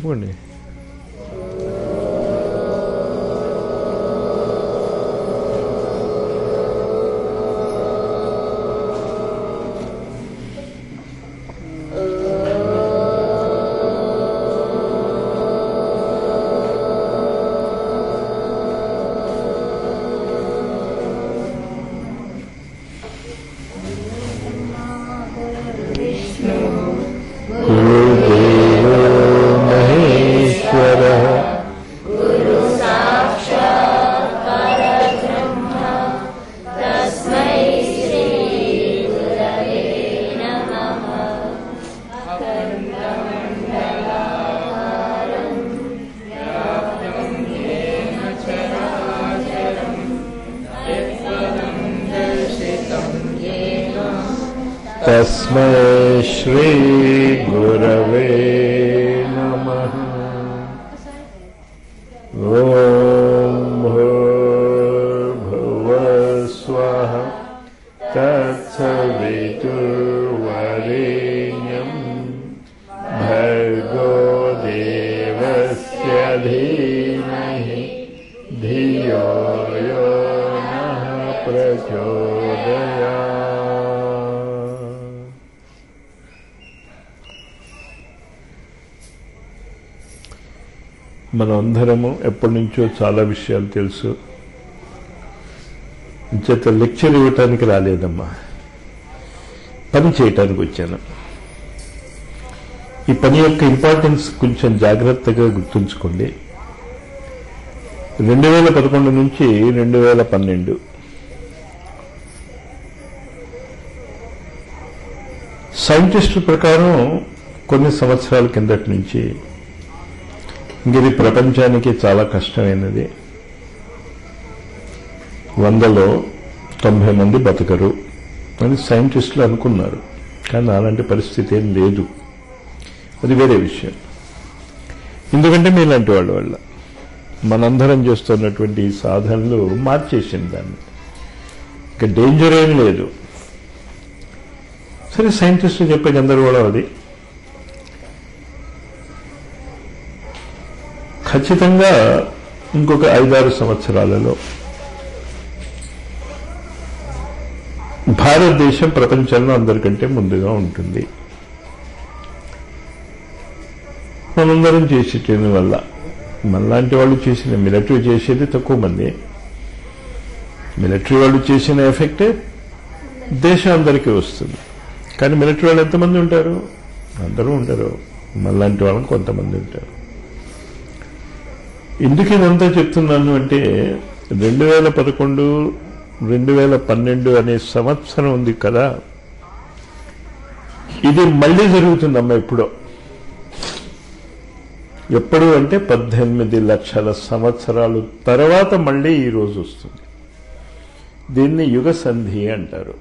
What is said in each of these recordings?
చెప్పుకోండి गुरुदेवो महेश्वरः तस्मै श्रीगुरवे नमः ॐ भूर्भुवस्वः तत्सवितुर्वरेण्यम् भर्गो देवस्य धीमहि धियो यो नः प्रचोदयात् మనం అందరము ఎప్పటి నుంచో చాలా విషయాలు తెలుసు చేత లెక్చర్ ఇవ్వటానికి రాలేదమ్మా పని చేయటానికి వచ్చాను ఈ పని యొక్క ఇంపార్టెన్స్ కొంచెం జాగ్రత్తగా గుర్తుంచుకోండి రెండు వేల పదకొండు నుంచి రెండు వేల పన్నెండు సైంటిస్టుల ప్రకారం కొన్ని సంవత్సరాల కిందటి నుంచి ఇంక ఇది ప్రపంచానికి చాలా కష్టమైనది వందలో తొంభై మంది బతకరు అని సైంటిస్టులు అనుకున్నారు కానీ అలాంటి పరిస్థితి ఏం లేదు అది వేరే విషయం ఎందుకంటే మీలాంటి వాళ్ళ వల్ల మనందరం చేస్తున్నటువంటి ఈ సాధనలు మార్చేసింది దాన్ని ఇక డేంజర్ ఏం లేదు సరే సైంటిస్టులు చెప్పే గందరగోళం అది ఖచ్చితంగా ఇంకొక ఐదారు సంవత్సరాలలో భారతదేశం ప్రపంచంలో అందరికంటే ముందుగా ఉంటుంది మనందరం చేసేటని వల్ల మనలాంటి వాళ్ళు చేసిన మిలిటరీ చేసేది తక్కువ మంది మిలిటరీ వాళ్ళు చేసిన ఎఫెక్టే దేశం అందరికీ వస్తుంది కానీ మిలిటరీ వాళ్ళు ఎంతమంది ఉంటారు అందరూ ఉంటారు మనలాంటి వాళ్ళని కొంతమంది ఉంటారు ఎందుకు ఇదంతా చెప్తున్నాను అంటే రెండు వేల పదకొండు రెండు వేల పన్నెండు అనే సంవత్సరం ఉంది కదా ఇది మళ్ళీ జరుగుతుందమ్మా ఎప్పుడో ఎప్పుడు అంటే పద్దెనిమిది లక్షల సంవత్సరాలు తర్వాత మళ్ళీ ఈ రోజు వస్తుంది దీన్ని యుగ సంధి అంటారు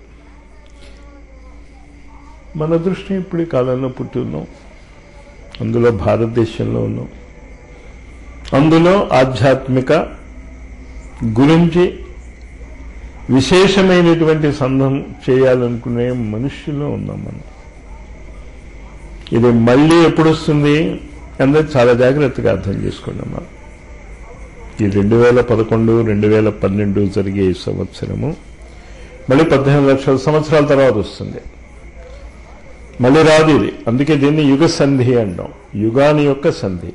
మన దృష్టి ఇప్పుడు ఈ కాలంలో పుట్టి ఉన్నాం అందులో భారతదేశంలో ఉన్నాం అందులో ఆధ్యాత్మిక గురించి విశేషమైనటువంటి సంఘం చేయాలనుకునే మనుష్యులో ఉన్నాం మనం ఇది మళ్ళీ ఎప్పుడు వస్తుంది అందరూ చాలా జాగ్రత్తగా అర్థం చేసుకున్నామా ఈ రెండు వేల పదకొండు రెండు వేల పన్నెండు జరిగే ఈ సంవత్సరము మళ్ళీ పద్దెనిమిది లక్షల సంవత్సరాల తర్వాత వస్తుంది మళ్ళీ రాదు ఇది అందుకే దీన్ని యుగ సంధి అంటాం యుగాని యొక్క సంధి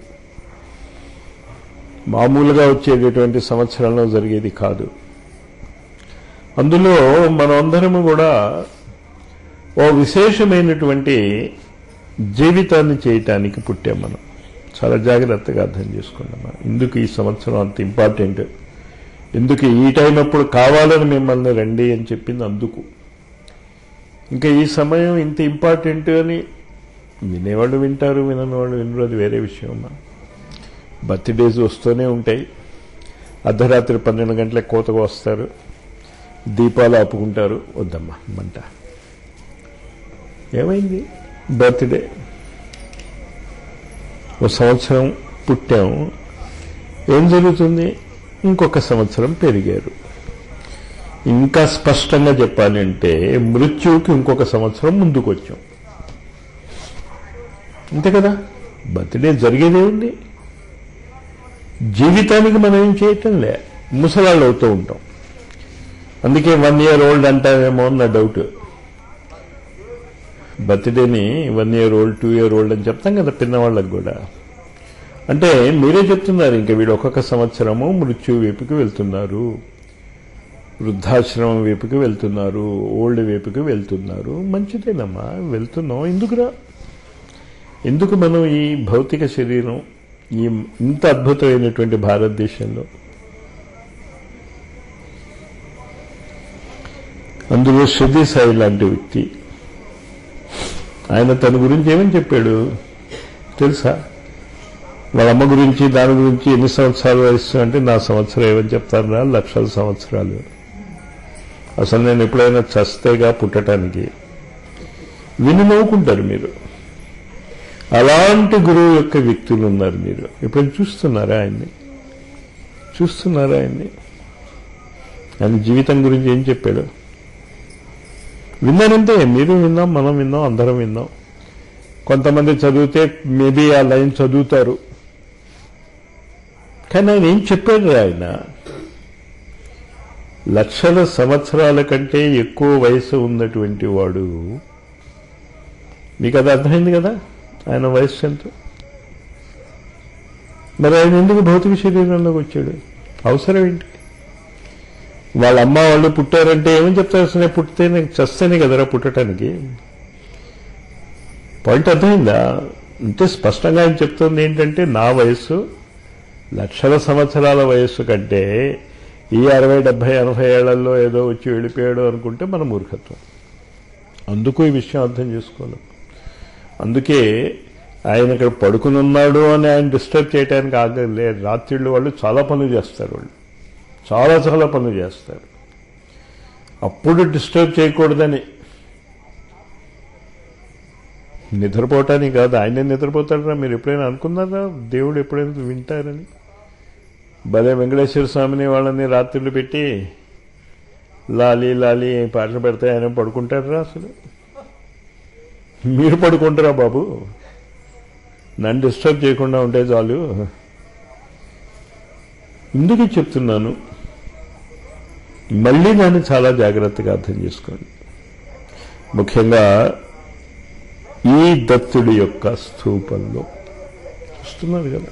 మామూలుగా వచ్చేటటువంటి సంవత్సరంలో జరిగేది కాదు అందులో మనమందరము కూడా ఓ విశేషమైనటువంటి జీవితాన్ని చేయటానికి పుట్టాం మనం చాలా జాగ్రత్తగా అర్థం చేసుకున్నాం మనం. ఎందుకు ఈ సంవత్సరం అంత ఇంపార్టెంట్ ఎందుకు ఈ టైం అప్పుడు కావాలని మిమ్మల్ని రండి అని చెప్పింది అందుకు ఇంకా ఈ సమయం ఇంత ఇంపార్టెంట్ అని వినేవాళ్ళు వింటారు వినని వాళ్ళు వినరు అది వేరే విషయం అమ్మా బర్త్డేస్ వస్తూనే ఉంటాయి అర్ధరాత్రి పన్నెండు గంటలకు కోతకు వస్తారు దీపాలు ఆపుకుంటారు వద్దమ్మా మంట ఏమైంది బర్త్డే ఓ సంవత్సరం పుట్టాము ఏం జరుగుతుంది ఇంకొక సంవత్సరం పెరిగారు ఇంకా స్పష్టంగా చెప్పాలి అంటే మృత్యువుకి ఇంకొక సంవత్సరం ముందుకు వచ్చాం అంతే కదా బర్త్డే జరిగేదే ఉంది జీవితానికి మనం ఏం చేయటం లే ముసలాళ్ళు అవుతూ ఉంటాం అందుకే వన్ ఇయర్ ఓల్డ్ అంటారేమో అని నా డౌట్ బర్త్డేని one year old two year old అని చెప్తాం కదా పిన్నవాళ్ళకి కూడా అంటే మీరే చెప్తున్నారు ఇంకా వీడు ఒక్కొక్క సంవత్సరము మృత్యు వైపుకి వెళ్తున్నారు వృద్ధాశ్రమం వైపుకి వెళ్తున్నారు ఓల్డ్ వైపుకి వెళ్తున్నారు మంచిదేనమ్మా వెళ్తున్నాం ఎందుకురా ఎందుకు మనం ఈ భౌతిక శరీరం ఈ ఇంత అద్భుతమైనటువంటి భారతదేశంలో అందులో శ్రద్ధి సాయి లాంటి వ్యక్తి ఆయన తన గురించి ఏమని చెప్పాడు తెలుసా వాళ్ళ అమ్మ గురించి దాని గురించి ఎన్ని సంవత్సరాలు వయస్సు అంటే నా సంవత్సరం ఏమని చెప్తారా లక్షల సంవత్సరాలు అసలు నేను ఎప్పుడైనా చస్తేగా పుట్టడానికి విని నవ్వుకుంటారు మీరు అలాంటి గురువు యొక్క వ్యక్తులు ఉన్నారు మీరు ఇప్పుడు చూస్తున్నారా ఆయన్ని చూస్తున్నారా ఆయన్ని ఆయన జీవితం గురించి ఏం చెప్పాడు విన్నారంటే మీరు విన్నాం మనం విన్నాం అందరం విన్నాం కొంతమంది చదివితే మేబీ ఆ లైన్ చదువుతారు కానీ ఆయన ఏం చెప్పాడు ఆయన లక్షల సంవత్సరాల కంటే ఎక్కువ వయసు ఉన్నటువంటి వాడు మీకు అది అర్థమైంది కదా ఆయన వయస్సు ఎంత మరి ఆయన ఎందుకు భౌతిక శరీరంలోకి వచ్చాడు అవసరం ఏంటి వాళ్ళ అమ్మ వాళ్ళు పుట్టారంటే ఏమని చెప్తారు అసలు పుట్టితేనే చస్తేనే కదరా పుట్టడానికి పాయింట్ అర్థమైందా అంటే స్పష్టంగా ఆయన చెప్తుంది ఏంటంటే నా వయస్సు లక్షల సంవత్సరాల వయస్సు కంటే ఈ అరవై డెబ్బై ఎనభై ఏళ్లలో ఏదో వచ్చి వెళ్ళిపోయాడు అనుకుంటే మన మూర్ఖత్వం అందుకు ఈ విషయం అర్థం చేసుకోవాలి అందుకే ఆయన ఇక్కడ పడుకుని ఉన్నాడు అని ఆయన డిస్టర్బ్ చేయడానికి ఆగలే రాత్రిళ్ళు వాళ్ళు చాలా పనులు చేస్తారు వాళ్ళు చాలా చాలా పనులు చేస్తారు అప్పుడు డిస్టర్బ్ చేయకూడదని నిద్రపోవటానికి కాదు ఆయనే నిద్రపోతాడరా మీరు ఎప్పుడైనా అనుకున్నారా దేవుడు ఎప్పుడైనా వింటారని భలే వెంకటేశ్వర స్వామిని వాళ్ళని రాత్రులు పెట్టి లాలి లాలి పాటలు పెడితే ఆయన పడుకుంటారా అసలు మీరు పడుకుంటారా బాబు నన్ను డిస్టర్బ్ చేయకుండా ఉంటే చాలు ఎందుకు చెప్తున్నాను మళ్ళీ దాన్ని చాలా జాగ్రత్తగా అర్థం చేసుకోండి ముఖ్యంగా ఈ దత్తుడి యొక్క స్థూపంలో చూస్తున్నారు కదా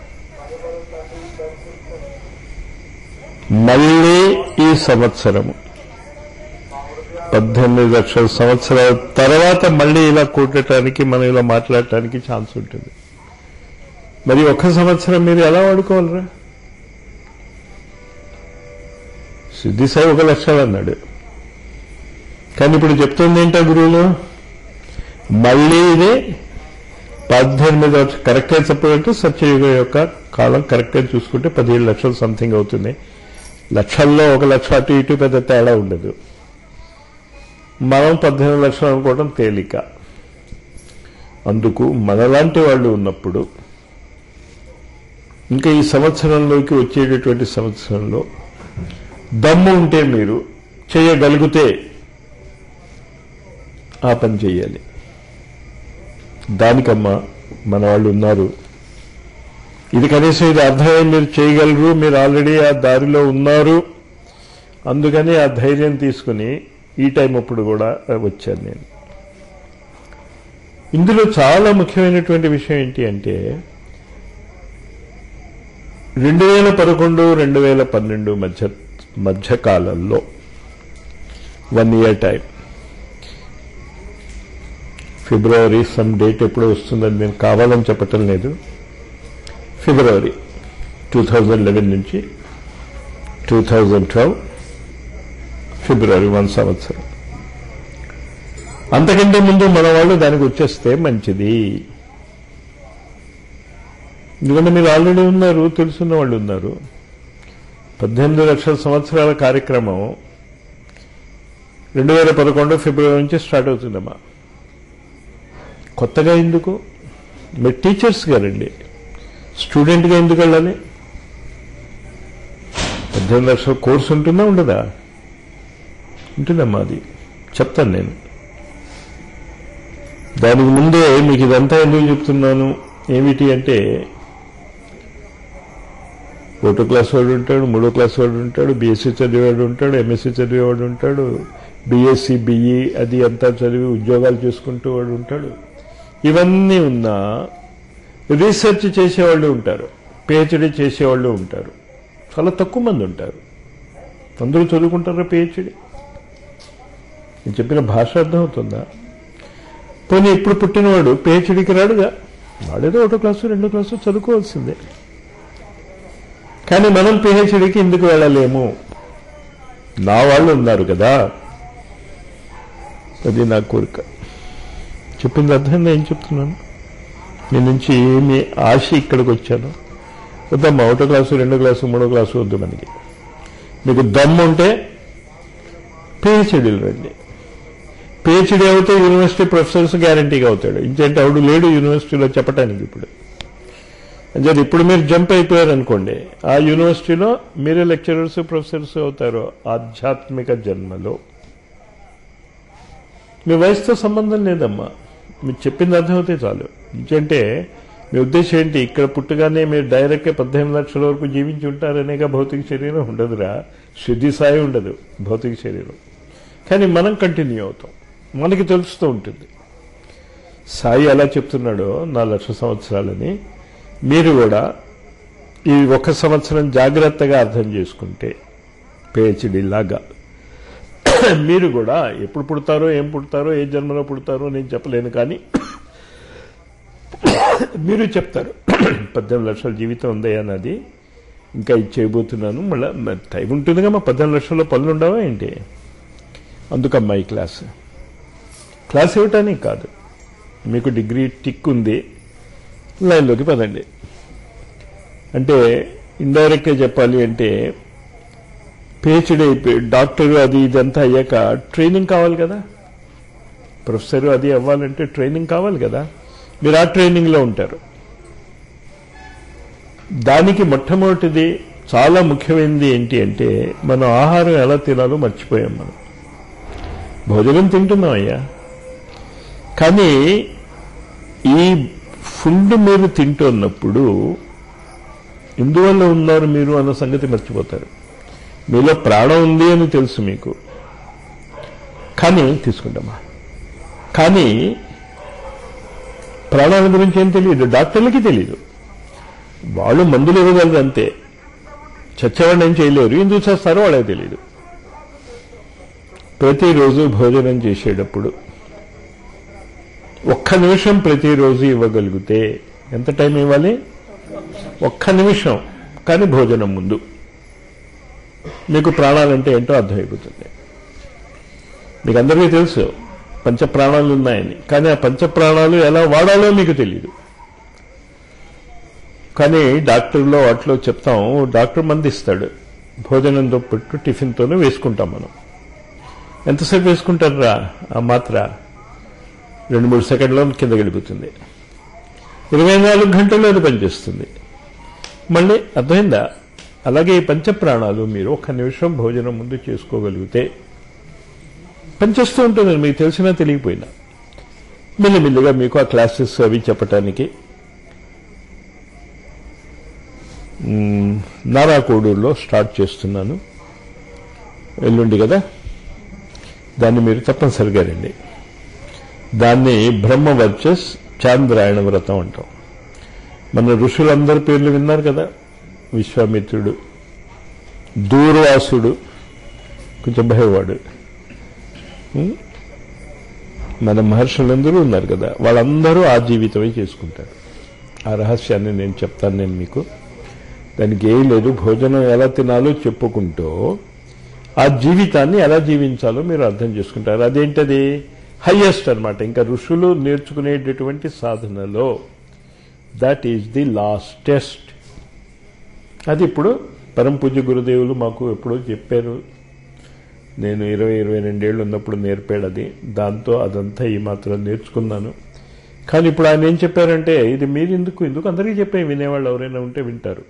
మళ్ళీ ఈ సంవత్సరము పద్దెనిమిది లక్షల సంవత్సరాల తర్వాత మళ్ళీ ఇలా కూడటానికి మనం ఇలా మాట్లాడటానికి ఛాన్స్ ఉంటుంది మరి ఒక్క సంవత్సరం మీరు ఎలా వాడుకోవాలరా సిద్ధిసాయి ఒక లక్షలు అన్నాడు కానీ ఇప్పుడు చెప్తుంది ఏంటో గురువులు మళ్ళీ ఇదే పద్దెనిమిది కరెక్ట్గా చెప్పాలంటే సత్యయుగం యొక్క కాలం కరెక్ట్గా చూసుకుంటే పదిహేడు లక్షలు సంథింగ్ అవుతుంది లక్షల్లో ఒక లక్ష అటు ఇటు పెద్ద తేడా ఉండదు మనం పద్దెనిమిది లక్షలు అనుకోవడం తేలిక అందుకు మనలాంటి వాళ్ళు ఉన్నప్పుడు ఇంకా ఈ సంవత్సరంలోకి వచ్చేటటువంటి సంవత్సరంలో దమ్ము ఉంటే మీరు చేయగలిగితే ఆ పని చేయాలి దానికమ్మా మన వాళ్ళు ఉన్నారు ఇది కనీసం ఇది అర్థమై మీరు చేయగలరు మీరు ఆల్రెడీ ఆ దారిలో ఉన్నారు అందుకని ఆ ధైర్యం తీసుకుని ఈ టైం అప్పుడు కూడా వచ్చాను నేను ఇందులో చాలా ముఖ్యమైనటువంటి విషయం ఏంటి అంటే రెండు వేల పదకొండు రెండు వేల పన్నెండు మధ్య మధ్యకాలంలో one year time February some date ఎప్పుడు వస్తుందని నేను కావాలని చెప్పటం లేదు ఫిబ్రవరి టూ థౌజండ్ లెవెన్ నుంచి two thousand twelve February one సంవత్సరం అంతకంటే ముందు మన వాళ్ళు దానికి వచ్చేస్తే మంచిది ఎందుకంటే మీరు ఆల్రెడీ ఉన్నారు తెలుసున్న వాళ్ళు ఉన్నారు పద్దెనిమిది లక్షల సంవత్సరాల కార్యక్రమం రెండు వేల పదకొండు ఫిబ్రవరి నుంచి స్టార్ట్ అవుతుందమ్మా కొత్తగా ఎందుకు మీరు టీచర్స్ గారండి స్టూడెంట్గా ఎందుకు వెళ్ళాలి పద్దెనిమిది లక్షల కోర్సు ఉంటుందా ఉండదా ఉంటుందమ్మా అది చెప్తాను నేను దానికి ముందే మీకు ఇదంతా ఎందుకు చెప్తున్నాను ఏమిటి అంటే ఒకటో క్లాస్ వాడు ఉంటాడు మూడో క్లాస్ వాడు ఉంటాడు బీఎస్సీ చదివేవాడు ఉంటాడు ఎంఎస్సీ చదివేవాడు ఉంటాడు బీఎస్సీ బిఈ అది అంతా చదివి ఉద్యోగాలు చేసుకుంటూ వాడు ఉంటాడు ఇవన్నీ ఉన్నా రీసెర్చ్ చేసేవాళ్ళు ఉంటారు పిహెచ్డి చేసేవాళ్ళు ఉంటారు చాలా తక్కువ మంది ఉంటారు అందరూ చదువుకుంటారా పిహెచ్డి నేను చెప్పిన భాష అర్థమవుతుందా పోనీ ఇప్పుడు పుట్టినవాడు పిహెచ్డికి రాడుగా వాడేదో ఒకటో క్లాసు రెండో క్లాసు చదువుకోవాల్సిందే కానీ మనం పిహెచ్డికి ఎందుకు వెళ్ళలేము నా వాళ్ళు ఉన్నారు కదా అది నా కోరిక చెప్పింది అర్థం ఏం చెప్తున్నాను మీ నుంచి ఏమి ఆశ ఇక్కడికి వచ్చాను వద్దమ్మా ఒకటో క్లాసు రెండో క్లాసు మూడో క్లాసు వద్దు మనకి మీకు దమ్ము ఉంటే పిహెచ్డీలు రండి పిహెచ్డీ అవుతే యూనివర్సిటీ ప్రొఫెసర్స్ గ్యారంటీగా అవుతాడు ఇంకేంటి ఆవిడ లేడు యూనివర్సిటీలో చెప్పడానికి ఇప్పుడు అంటే ఇప్పుడు మీరు జంప్ అయిపోయారు అనుకోండి ఆ యూనివర్సిటీలో మీరే లెక్చరర్స్ ప్రొఫెసర్స్ అవుతారు ఆధ్యాత్మిక జన్మలో మీ వయసుతో సంబంధం లేదమ్మా మీరు చెప్పింది అర్థమైతే చాలు ఎందుకంటే మీ ఉద్దేశం ఏంటి ఇక్కడ పుట్టగానే మీరు డైరెక్ట్గా పద్దెనిమిది లక్షల వరకు జీవించి ఉంటారనేగా భౌతిక శరీరం ఉండదురా శుద్ధి సాయి ఉండదు భౌతిక శరీరం కానీ మనం కంటిన్యూ అవుతాం మనకి తెలుస్తూ ఉంటుంది సాయి ఎలా చెప్తున్నాడో నా లక్ష సంవత్సరాలని మీరు కూడా ఈ ఒక సంవత్సరం జాగ్రత్తగా అర్థం చేసుకుంటే పిహెచ్డి లాగా మీరు కూడా ఎప్పుడు పుడతారో ఏం పుడతారో ఏ జన్మలో పుడతారో నేను చెప్పలేను కానీ మీరు చెప్తారు పద్దెనిమిది లక్షల జీవితం ఉంది అన్నది ఇంకా ఇది చేయబోతున్నాను మళ్ళీ టైం ఉంటుందిగా మా పద్దెనిమిది లక్షల పనులు ఉండవా ఏంటి అందుకమ్మా ఈ క్లాస్ క్లాస్ ఇవ్వటానికి కాదు మీకు డిగ్రీ టిక్ ఉంది లైన్లోకి పదండి అంటే ఇండైరెక్ట్గా చెప్పాలి అంటే పిహెచ్డీ అయిపోయి డాక్టర్ అది ఇదంతా అయ్యాక ట్రైనింగ్ కావాలి కదా ప్రొఫెసర్ అది అవ్వాలంటే ట్రైనింగ్ కావాలి కదా మీరు ఆ ట్రైనింగ్లో ఉంటారు దానికి మొట్టమొదటిది చాలా ముఖ్యమైనది ఏంటి అంటే మనం ఆహారం ఎలా తినాలో మర్చిపోయాం మనం భోజనం తింటున్నాం అయ్యా కానీ ఈ ఫుడ్ మీరు తింటున్నప్పుడు ఎందువల్ల ఉన్నారు మీరు అన్న సంగతి మర్చిపోతారు మీలో ప్రాణం ఉంది అని తెలుసు మీకు కానీ తీసుకుంటామా కానీ ప్రాణాల గురించి ఏం తెలియదు డాక్టర్లకి తెలియదు వాళ్ళు మందులు ఇవ్వగలరు అంతే చచ్చేవాడిని ఏం చేయలేరు ఎందుకు చేస్తారో వాళ్ళకి తెలియదు ప్రతిరోజు భోజనం చేసేటప్పుడు ఒక్క నిమిషం ప్రతిరోజు ఇవ్వగలిగితే ఎంత టైం ఇవ్వాలి ఒక్క నిమిషం కానీ భోజనం ముందు మీకు ప్రాణాలంటే ఏంటో అర్థమైపోతుంది మీకు అందరికీ తెలుసు పంచ ప్రాణాలు ఉన్నాయని కానీ ఆ పంచ ప్రాణాలు ఎలా వాడాలో మీకు తెలియదు కానీ డాక్టర్లో వాటిలో చెప్తాం డాక్టర్ మంది ఇస్తాడు భోజనంతో పెట్టు టిఫిన్తోనే వేసుకుంటాం మనం ఎంతసేపు వేసుకుంటారా ఆ మాత్ర రెండు మూడు సెకండ్లో కింద గడిపోతుంది ఇరవై నాలుగు గంటల్లో అది పనిచేస్తుంది మళ్ళీ అర్థమైందా అలాగే ఈ పంచప్రాణాలు మీరు ఒక్క నిమిషం భోజనం ముందు చేసుకోగలిగితే పనిచేస్తూ ఉంటుంది మీకు తెలిసినా తెలియకపోయినా మెల్లిమెల్లిగా మీకు ఆ క్లాసెస్ అవి చెప్పటానికి మ్, నారాకోడూరులో స్టార్ట్ చేస్తున్నాను ఎల్లుండి కదా దాన్ని మీరు తప్పనిసరిగా రండి దాన్ని బ్రహ్మ వర్చస్ చాంద్రాయణ వ్రతం అంటాం మన ఋషులందరి పేర్లు విన్నారు కదా విశ్వామిత్రుడు దూర్వాసుడు కొంచెం భయవాడు ఉం? మన మహర్షులందరూ ఉన్నారు కదా వాళ్ళందరూ ఆ జీవితమే చేసుకుంటారు ఆ రహస్యాన్ని నేను చెప్తాను నేను మీకు దానికి ఏం లేదు భోజనం ఎలా తినాలో చెప్పుకుంటూ ఆ జీవితాన్ని ఎలా జీవించాలో మీరు అర్థం చేసుకుంటారు అదేంటది హయ్యెస్ట్ అన్నమాట ఇంకా ఋషులు నేర్చుకునేటటువంటి సాధనలో that is the last test అది ఇప్పుడు పరమ పూజ్య గురుదేవులు మాకు ఎప్పుడో చెప్పారు నేను ఇరవై ఇరవై రెండేళ్ళు ఉన్నప్పుడు నేర్పాడు అది దాంతో అదంతా ఈ మాత్రం నేర్చుకున్నాను కానీ ఇప్పుడు ఆయన ఏం చెప్పారంటే ఇది మీరు ఎందుకు ఎందుకు అందరికీ చెప్పే వినేవాళ్ళు ఎవరైనా ఉంటే వింటారు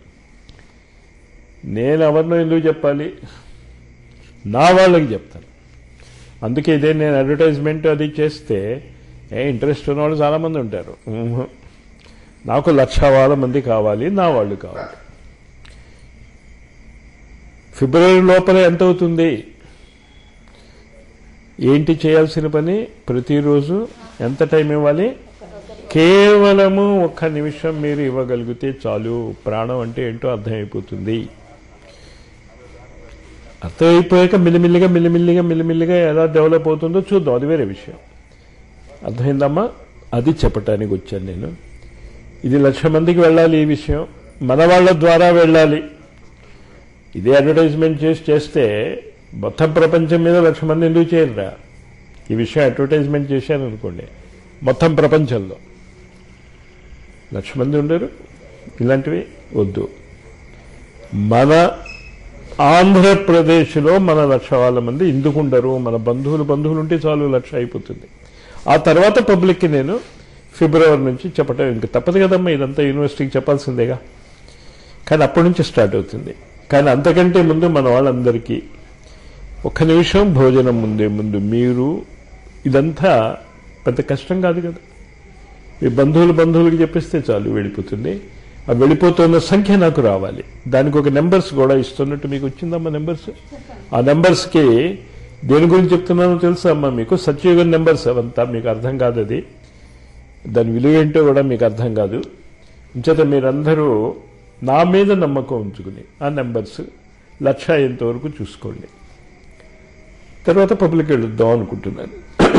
నేను ఎవరినో ఎందుకు చెప్పాలి నా వాళ్ళకి చెప్తాను అందుకే ఇదే నేను అడ్వర్టైజ్మెంట్ అది చేస్తే ఏ ఇంట్రెస్ట్ ఉన్న వాళ్ళు చాలామంది ఉంటారు ఊహు. నాకు లక్ష వేల మంది కావాలి నా వాళ్ళు కావాలి ఫిబ్రవరి లోపల ఎంత అవుతుంది ఏంటి చేయాల్సిన పని ప్రతిరోజు ఎంత టైం ఇవ్వాలి కేవలము ఒక్క నిమిషం మీరు ఇవ్వగలిగితే చాలు ప్రాణం అంటే ఏంటో అర్థమైపోతుంది అర్థమైపోయాక మిల్లిమిల్లిగా మిల్లిమిల్లిగా మిల్లిమిల్లిగా ఎలా డెవలప్ అవుతుందో చూద్దాం అది వేరే విషయం అర్థమైందమ్మా అది చెప్పటానికి వచ్చాను నేను ఇది లక్ష మందికి వెళ్ళాలి ఈ విషయం మన వాళ్ళ ద్వారా వెళ్ళాలి ఇదే అడ్వర్టైజ్మెంట్ చేసి చేస్తే మొత్తం ప్రపంచం మీద లక్ష మంది ఎందుకు చేయరురా ఈ విషయం అడ్వర్టైజ్మెంట్ చేశాను అనుకోండి మొత్తం ప్రపంచంలో లక్ష మంది ఉండరు ఇలాంటివి వద్దు మన ఆంధ్రప్రదేశ్లో మన లక్ష వాళ్ళ మంది ఎందుకు ఉండరు మన బంధువులు బంధువులు ఉంటే చాలు లక్ష అయిపోతుంది ఆ తర్వాత పబ్లిక్కి నేను ఫిబ్రవరి నుంచి చెప్పటం ఇంక తప్పదు కదమ్మా ఇదంతా యూనివర్సిటీకి చెప్పాల్సిందేగా కానీ అప్పటి నుంచి స్టార్ట్ అవుతుంది కానీ అంతకంటే ముందు మన వాళ్ళందరికీ ఒక్క నిమిషం భోజనం ముందే ముందు మీరు ఇదంతా పెద్ద కష్టం కాదు కదా మీ బంధువులు బంధువులకి చెప్పిస్తే చాలు వెళ్ళిపోతుంది ఆ వెళ్ళిపోతున్న సంఖ్య నాకు రావాలి దానికి ఒక నెంబర్స్ కూడా ఇస్తున్నట్టు మీకు వచ్చిందమ్మా నెంబర్స్ ఆ నెంబర్స్కి దేని గురించి చెప్తున్నానో తెలుసా అమ్మా మీకు సత్యయుగం నెంబర్స్ అవంతా మీకు అర్థం కాదు అది దాని విలువ ఏంటో కూడా మీకు అర్థం కాదు ఇంచేత మీరందరూ నా మీద నమ్మకం ఉంచుకుని ఆ నెంబర్స్ లక్ష అయ్యేంతవరకు చూసుకోండి తర్వాత పబ్లిక్ వెళుద్దాం అనుకుంటున్నాను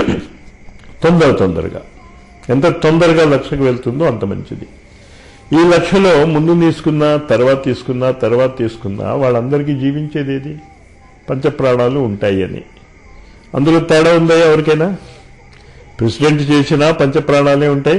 తొందర తొందరగా ఎంత తొందరగా లక్షకు వెళ్తుందో అంత మంచిది ఈ లక్షలో ముందు తీసుకున్నా తర్వాత తీసుకున్నా తర్వాత తీసుకున్నా వాళ్ళందరికీ జీవించేది ఏది పంచప్రాణాలు ఉంటాయి అని అందులో తేడా ఉందా ఎవరికైనా ప్రెసిడెంట్ చేసినా పంచప్రాణాలే ఉంటాయి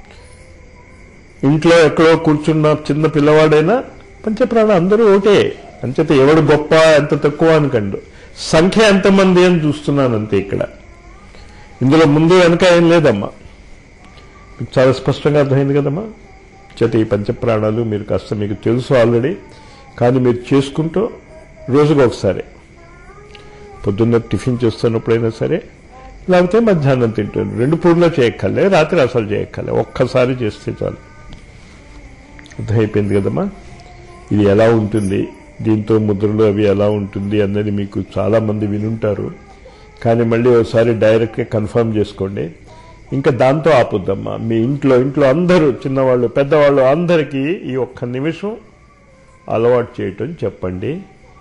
ఇంట్లో ఎక్కడో కూర్చున్న చిన్న పిల్లవాడైనా పంచప్రాణ అందరూ ఒకటే అంచేత ఎవడు గొప్ప ఎంత తక్కువ అనుకండు సంఖ్య ఎంతమంది అని చూస్తున్నాను అంతే ఇక్కడ ఇందులో ముందు వెనక ఏం లేదమ్మా మీకు చాలా స్పష్టంగా అర్థమైంది కదమ్మా చేత ఈ పంచప్రాణాలు మీరు కాస్త మీకు తెలుసు ఆల్రెడీ కానీ మీరు చేసుకుంటూ రోజుకు ఒకసారి పొద్దున్న టిఫిన్ చేస్తున్నప్పుడైనా సరే లేకపోతే మధ్యాహ్నం తింటాను రెండు పూర్లో చేయక్కర్లే రాత్రి అసలు చేయక్కర్లే ఒక్కసారి చేస్తే చాలు అర్థమైపోయింది కదమ్మా ఇది ఎలా ఉంటుంది దీంతో ముద్రలు అవి ఎలా ఉంటుంది అన్నది మీకు చాలా మంది వినుంటారు కానీ మళ్ళీ ఒకసారి డైరెక్ట్గా కన్ఫర్మ్ చేసుకోండి ఇంకా దాంతో ఆపుద్దమ్మా మీ ఇంట్లో ఇంట్లో అందరూ చిన్నవాళ్ళు పెద్దవాళ్ళు అందరికీ ఈ ఒక్క నిమిషం అలవాటు చేయటం చెప్పండి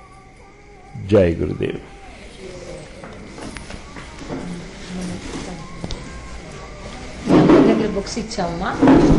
జై గురుదేవ్ దగ్గర బుక్స్ ఇచ్చామమ్మా